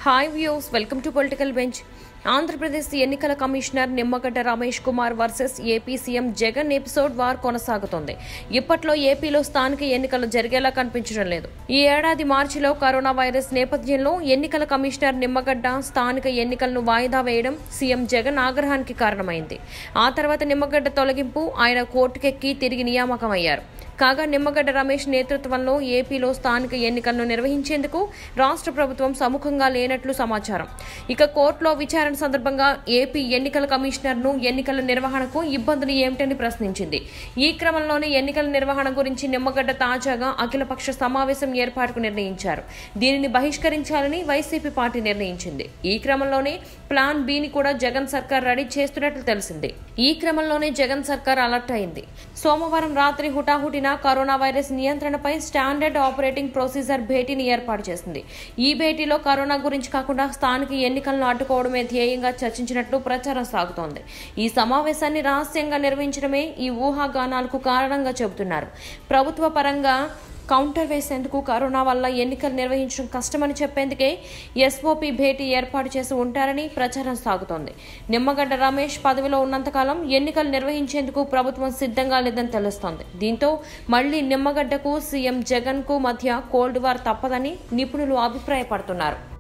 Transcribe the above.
hi views welcome to political bench Andhra Pradesh ఎన్నికల commissioner Nimmagadda Ramesh Kumar versus AP CM Jagan episode war కొనసాగుతోంది ఇప్పట్లో ఏపీలో స్థానిక ఎన్నికలు జరిగేలా కనిపించడం లేదు ఈ ఏడాది మార్చిలో కరోనా వైరస్ నేపథ్యంలో ఎన్నికల కమిషనర్ నిమ్మగడ్డ స్థానిక ఎన్నికలను వాయిదా వేయడం సీఎం జగన్ ఆగ్రహానికి కారణమైంది ఆ తర్వాత నిమ్మగడ్డ తొలగింపు ఆయన కోర్టుకెక్కి తిరిగి నియామకమయ్యారు కాగా నిమ్మగడ్డ రమేష్ నేతృత్వంలో ఏపీలో స్థానిక ఎన్నికలను నిర్వహించేందుకు రాష్ట్ర ప్రభుత్వం సముఖంగా లేనట్లు సమాచారం ఇక కోర్టులో విచారణ సందర్భంగా ఏపీ ఎన్నికల కమిషనర్ను ఎన్నికల నిర్వహణకు ఇబ్బందులు ఏమిటని ప్రశ్నించింది ఈ క్రమంలోనే ఎన్నికల నిర్వహణ గురించి నిమ్మగడ్డ తాజాగా అఖిలపక్ష సమావేశం ఏర్పాటుకు నిర్ణయించారు దీనిని బహిష్కరించాలని వైసీపీ పార్టీ నిర్ణయించింది ఈ క్రమంలోనే ప్లాన్ బిని కూడా జగన్ సర్కార్ రెడీ చేస్తున్నట్లు తెలిసింది ఈ క్రమంలోనే జగన్ సర్కార్ అలర్ట్ అయింది సోమవారం రాత్రి హుటాహుటిన కరోనా వైరస్ నియంత్రణపై స్టాండర్డ్ ఆపరేటింగ్ ప్రొసీజర్ భేటీని ఏర్పాటు చేసింది ఈ భేటీలో కరోనా గురించి కాకుండా స్థానిక ఎన్నికలను అడ్డుకోవడమే ధ్యేయంగా చర్చించినట్లు ప్రచారం సాగుతోంది ఈ సమావేశాన్ని రహస్యంగా నిర్వహించడమే ఈ ఊహాగానాలకు కారణంగా చెబుతున్నారు ప్రభుత్వ పరంగా కౌంటర్ వేసేందుకు కరోనా వల్ల ఎన్నికలు నిర్వహించడం కష్టమని చెప్పేందుకే ఎస్ఓపి భేటీ ఏర్పాటు చేసి ఉంటారని ప్రచారం సాగుతోంది నిమ్మగడ్డ రమేష్ పదవిలో ఉన్నంతకాలం ఎన్నికలు నిర్వహించేందుకు ప్రభుత్వం సిద్ధంగా లేదని తెలుస్తోంది దీంతో మళ్లీ నిమ్మగడ్డకు సీఎం జగన్ కు మధ్య కోల్డ్ వార్ తప్పదని నిపుణులు అభిప్రాయపడుతున్నారు